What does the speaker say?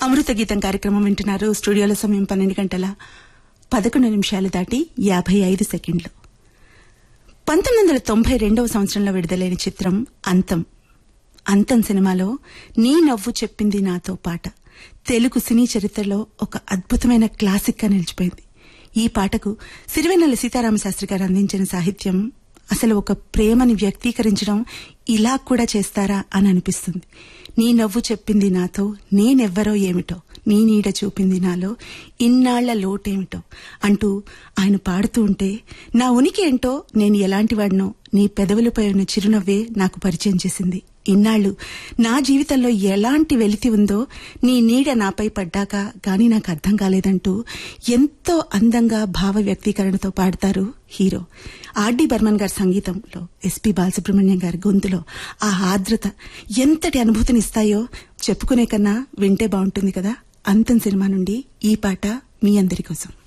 అమృత గీతం కార్యక్రమం వింటున్నారు స్టూడియోలో సమయం పన్నెండు గంటల పదకొండు నిమిషాలు దాటి యాభై ఐదు సెకండ్లు పంతొమ్మిది వందల తొంభై రెండవ సంవత్సరంలో విడుదలైన చిత్రం అంతం అంతం సినిమాలో నీ నవ్వు చెప్పింది నాతో పాట తెలుగు సినీ చరిత్రలో ఒక అద్భుతమైన క్లాసిక్ గా నిలిచిపోయింది ఈ పాటకు సిరివెన్నెల సీతారామ శాస్త్రి గారు అందించిన సాహిత్యం అసలు ఒక ప్రేమని వ్యక్తీకరించడం ఇలా కూడా చేస్తారా అని అనిపిస్తుంది నీ నవ్వు చెప్పింది నాతో నేనెవ్వరో ఏమిటో నీ నీడ చూపింది నాలో ఇన్నాళ్ల లోటేమిటో అంటూ ఆయన పాడుతూ ఉంటే నా ఉనికి ఏంటో నేను ఎలాంటి వాడినో నీ పెదవులపై ఉన్న చిరునవ్వే నాకు పరిచయం చేసింది ఇన్నాళ్లు నా జీవితంలో ఎలాంటి వెలితి ఉందో నీ నీడ నాపై పడ్డాక గాని నాకు అర్థం కాలేదంటూ ఎంతో అందంగా భావ వ్యక్తీకరణతో పాడతారు హీరో ఆర్డి బర్మన్ గారి సంగీతంలో ఎస్పి బాలసుబ్రహ్మణ్యం గారి గొంతులో ఆ ఆర్ద్రత ఎంతటి అనుభూతినిస్తాయో చెప్పుకునే కన్నా వింటే బాగుంటుంది కదా అంతం సినిమా నుండి ఈ పాట మీ అందరి కోసం